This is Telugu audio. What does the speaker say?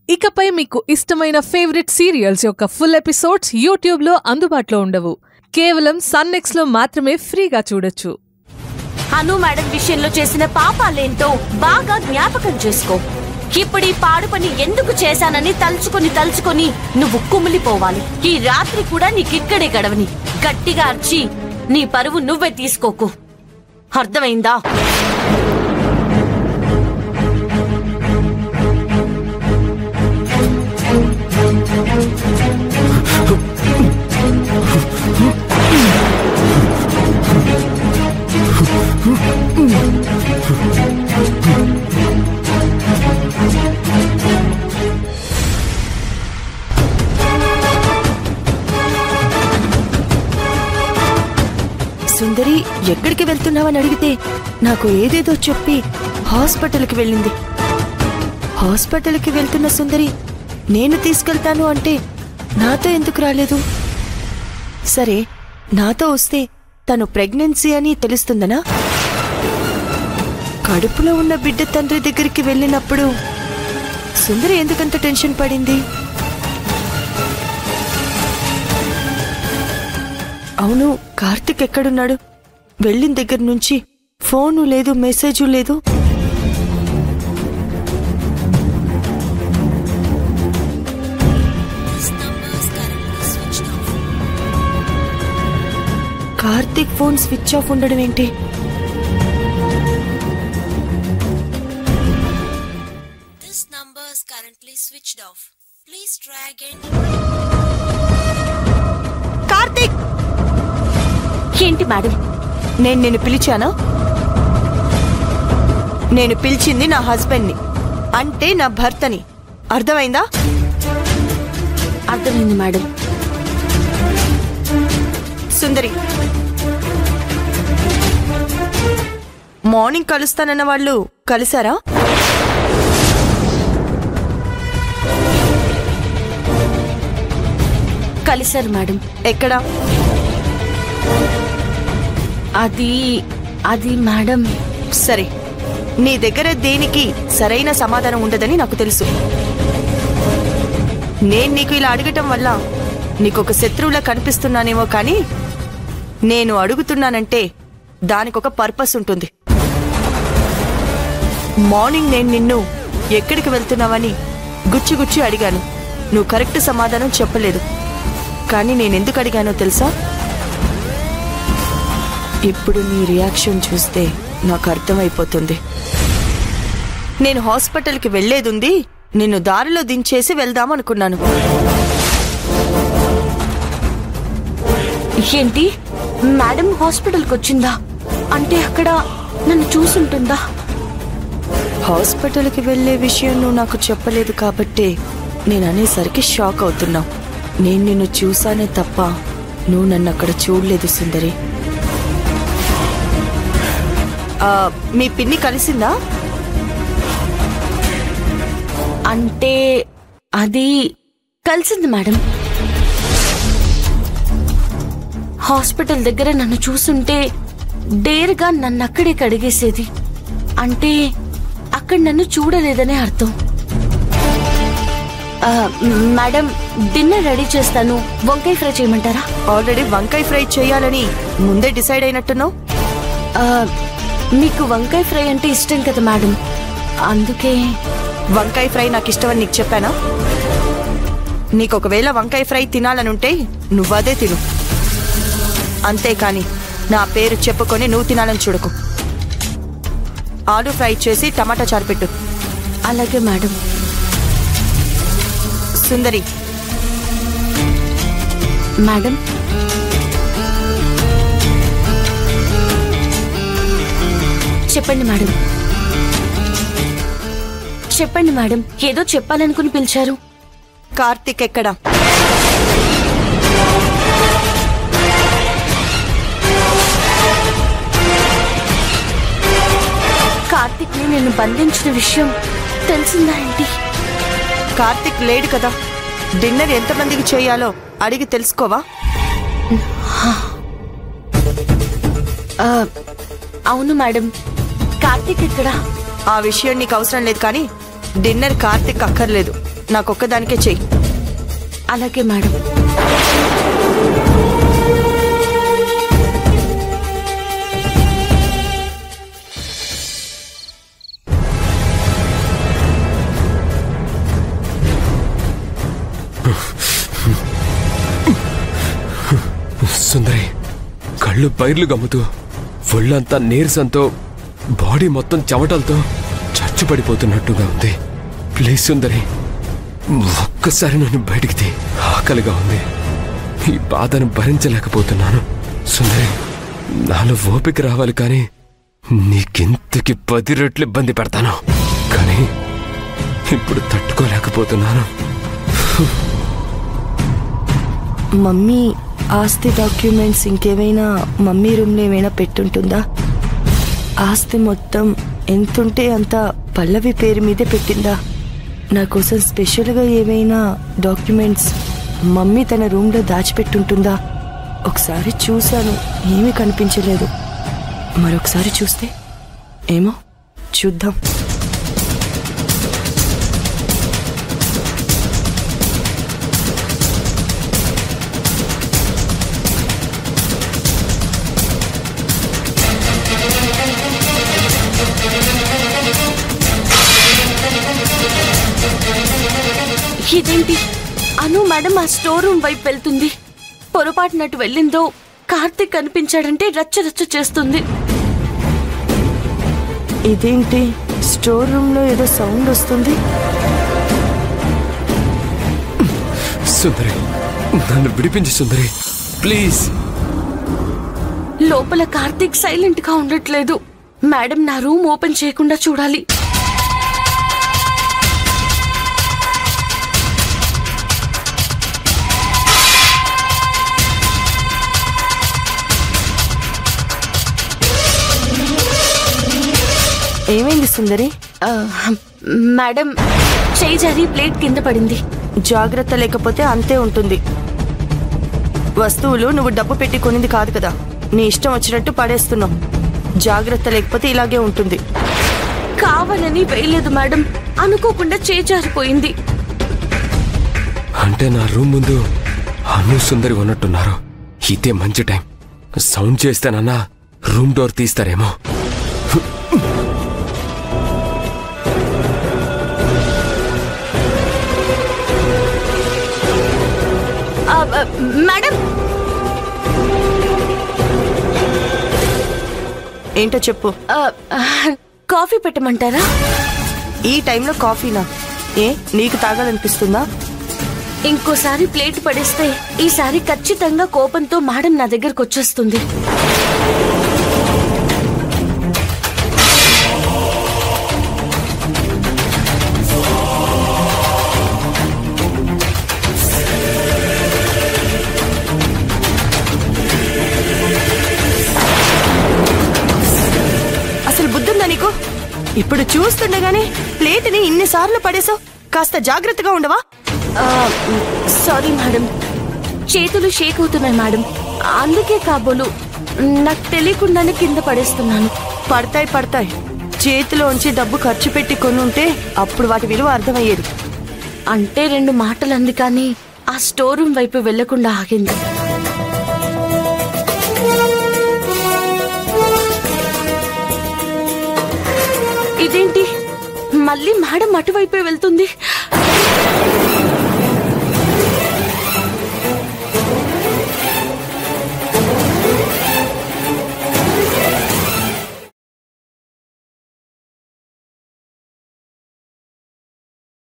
ఇకపై మీకు ఇష్టమైన ఫేవరెట్ సీరియల్స్ యొక్క ఫుల్ ఎపిసోడ్స్ యూట్యూబ్లో అందుబాటులో ఉండవు కేవలం సన్నెక్స్లో మాత్రమే ఫ్రీగా చూడొచ్చు అను మేడం విషయంలో చేసిన పాపాలేంటో బాగా జ్ఞాపకం చేసుకో ఇప్పుడు ఈ పాడు పని ఎందుకు చేశానని తలుచుకొని తలుచుకొని నువ్వు కుమిలిపోవాలి ఈ రాత్రి కూడా నీకిక్కడే గడవని గట్టిగా అర్చి నీ పరువు నువ్వే తీసుకోకు అర్థమైందా సుందరి ఎక్కడికి వెళ్తున్నావని అడిగితే నాకు ఏదేదో చెప్పి హాస్పిటల్కి వెళ్ళింది హాస్పిటల్కి వెళ్తున్న సుందరి నేను తీసుకెళ్తాను అంటే నాతో ఎందుకు రాలేదు సరే నాతో వస్తే తను ప్రెగ్నెన్సీ అని తెలుస్తుందనా కడుపులో ఉన్న బిడ్డ తండ్రి దగ్గరికి వెళ్ళినప్పుడు సుందరి ఎందుకంత టెన్షన్ పడింది అవును కార్తిక్ ఎక్కడున్నాడు వెళ్ళిన దగ్గర నుంచి ఫోను లేదు మెసేజు లేదు కార్తిక్ ఫోన్ స్విచ్ ఆఫ్ ఉండడం ఏంటి This number is currently switched off. Please try again. Karthik ఏంటి మేడం నేను నిన్ను పిలిచానా నేను పిలిచింది నా హస్బెండ్ని అంటే నా భర్తని అర్థమైందా అర్థమైంది మేడం సుందరి మార్నింగ్ కలుస్తానన్న వాళ్ళు కలిసారా కలిశారు మేడం ఎక్కడా అది అది మేడం సరే నీ దగ్గర దేనికి సరైన సమాధానం ఉండదని నాకు తెలుసు నేను నీకు ఇలా అడగటం వల్ల నీకు ఒక శత్రువులా కనిపిస్తున్నానేమో కానీ నేను అడుగుతున్నానంటే దానికొక పర్పస్ ఉంటుంది మార్నింగ్ నేను నిన్ను ఎక్కడికి వెళ్తున్నావని గుచ్చి గుచ్చి అడిగాను నువ్వు కరెక్ట్ సమాధానం చెప్పలేదు కానీ నేనెందుకు అడిగానో తెలుసా ఇప్పుడు నీ రియాక్షన్ చూస్తే నాకు అర్థమైపోతుంది నేను హాస్పిటల్కి వెళ్లేదుంది నిన్ను దారిలో దించేసి వెళ్దామనుకున్నాను ఏంటి మేడం హాస్పిటల్కి వచ్చిందా అంటే అక్కడ నన్ను చూసుంటుందా హాస్పిటల్కి వెళ్లే విషయం నువ్వు నాకు చెప్పలేదు కాబట్టే నేను అనేసరికి షాక్ అవుతున్నావు నేను నిన్ను చూసానే తప్ప నువ్వు నన్ను అక్కడ చూడలేదు సుందరి ఆ, మీ పిన్ని కలిసిందా అంటే అది కలిసింది మేడం హాస్పిటల్ దగ్గర నన్ను చూసుంటే డేర్గా నన్ను అక్కడే కడిగేసేది అంటే అక్కడ నన్ను చూడలేదనే అర్థం ఆ, మేడం డిన్నర్ రెడీ చేస్తాను వంకాయ ఫ్రై చేయమంటారా ఆల్రెడీ వంకాయ ఫ్రై చేయాలని ముందే డిసైడ్ అయినట్టున్నావు ఆ, మీకు వంకాయ ఫ్రై అంటే ఇష్టం కదా మేడం అందుకే వంకాయ ఫ్రై నాకు ఇష్టమని నీకు చెప్పానా నీకు ఒకవేళ వంకాయ ఫ్రై తినాలనుంటే నువ్వదే తిను అంతేకాని నా పేరు చెప్పుకొని నువ్వు తినాలని చూడకు ఆలు ఫ్రై చేసి టమాటా చారు పెట్టు అలాగే మేడం సుందరి మేడం చెప్పండి మేడం చెప్పండి మేడం ఏదో చెప్పాలనుకుని పిలిచారు కార్తిక్ ఎక్కడా కార్తిక్ ని నేను బంధించిన విషయం తెలిసిందా ఏంటి కార్తిక్ లేడు కదా డిన్నర్ ఎంతమందికి చేయాలో అడిగి తెలుసుకోవా ఆ, అవును మేడం కార్తిక్ ఎక్కడా ఆ విషయం నీకు అవసరం లేదు కానీ డిన్నర్ కార్తిక్ అక్కర్లేదు నాకొక్కదానికే చెయ్యి అలాగే మేడం సుందరి కళ్ళు బైర్లు గమ్ముతూ ఒళ్ళంతా నీరసంతో బాడీ మొత్తం చెమటలతో చచ్చుపడిపోతున్నట్టుగా ఉంది ప్లీజ్ సుందరి ఒక్కసారి నన్ను బయటికి తీ ఆకలిగా ఉంది ఈ బాధను భరించలేకపోతున్నాను సుందరి నాలో ఓపిక రావాలి కానీ నీకింతకి పది రెట్లు ఇబ్బంది పెడతాను కానీ ఇప్పుడు తట్టుకోలేకపోతున్నాను మమ్మీ ఆస్తి డాక్యుమెంట్స్ ఇంకేమైనా మమ్మీ రూమ్లో ఏమైనా పెట్టుంటుందా ఆస్తి మొత్తం ఎంతుంటే అంత పల్లవి పేరు మీదే పెట్టిందా నా కోసం స్పెషల్గా ఏమైనా డాక్యుమెంట్స్ మమ్మీ తన రూమ్లో దాచిపెట్టుంటుందా ఒకసారి చూశాను ఏమీ కనిపించలేదు మరొకసారి చూస్తే ఏమో చూద్దాం ఇదేంటి అను మేడం ఆ స్టోర్ రూమ్ వైపు వెళ్తుంది పొరపాటునట్టు వెళ్ళిందో కార్తీక్ కనిపించాడంటే రచ్చ రచ్చ చేస్తుంది ఇదేంటి స్టోర్ రూమ్లో ఏదో సౌండ్ వస్తుంది సుందరి నన్ను విడిపించి సుందరి ప్లీజ్ లోపల కార్తీక్ సైలెంట్ గా ఉండట్లేదు మేడం నా రూమ్ ఓపెన్ చేయకుండా చూడాలి ఏమైంది సుందరి ఆ, మేడం చేయి జారి ప్లేట్ కింద పడింది జాగ్రత్త లేకపోతే అంతే ఉంటుంది వస్తువులు నువ్వు డబ్బు పెట్టి కొనింది కాదు కదా నీ ఇష్టం వచ్చినట్టు పడేస్తున్నావు జాగ్రత్త లేకపోతే ఇలాగే ఉంటుంది కావాలని వేయలేదు మేడం అనుకోకుండా చేయి జారిపోయింది అంటే నా రూమ్ ముందు అను సుందరి ఉన్నట్టున్నారు ఇదే మంచి టైం సౌండ్ చేస్తానన్నా రూమ్ డోర్ తీస్తారేమో ఆ, ఆ, మేడం ఏంటో చెప్పు ఆ, ఆ, కాఫీ పెట్టమంటారా ఈ టైంలో కాఫీనా ఏ నీకు తాగాలనిపిస్తుందా ఇంకోసారి ప్లేట్ పడేస్తే ఈసారి ఖచ్చితంగా కోపంతో మేడం నా దగ్గరకు వచ్చేస్తుంది అసలు బుద్ధుందా నీకు ఇప్పుడు చూస్తుండగానే ప్లేట్ని ఇన్నిసార్లు పడేసావు కాస్త జాగ్రత్తగా ఉండవా ఆ, సారీ మేడం చేతులు షేక్ అవుతున్నాయి మేడం అందుకే కాబోలు నాకు తెలియకుండానే కింద పడేస్తున్నాను పడతాయి పడతాయి చేతిలోంచి డబ్బు ఖర్చు పెట్టి కొనుంటే అప్పుడు వాటి విలువ అర్థమయ్యేది అంటే రెండు మాటలు అంది కానీ ఆ స్టోర్ రూమ్ వైపు వెళ్లకుండా ఆగింది ఇదేంటి మళ్ళీ మేడం అటువైపే వెళ్తుంది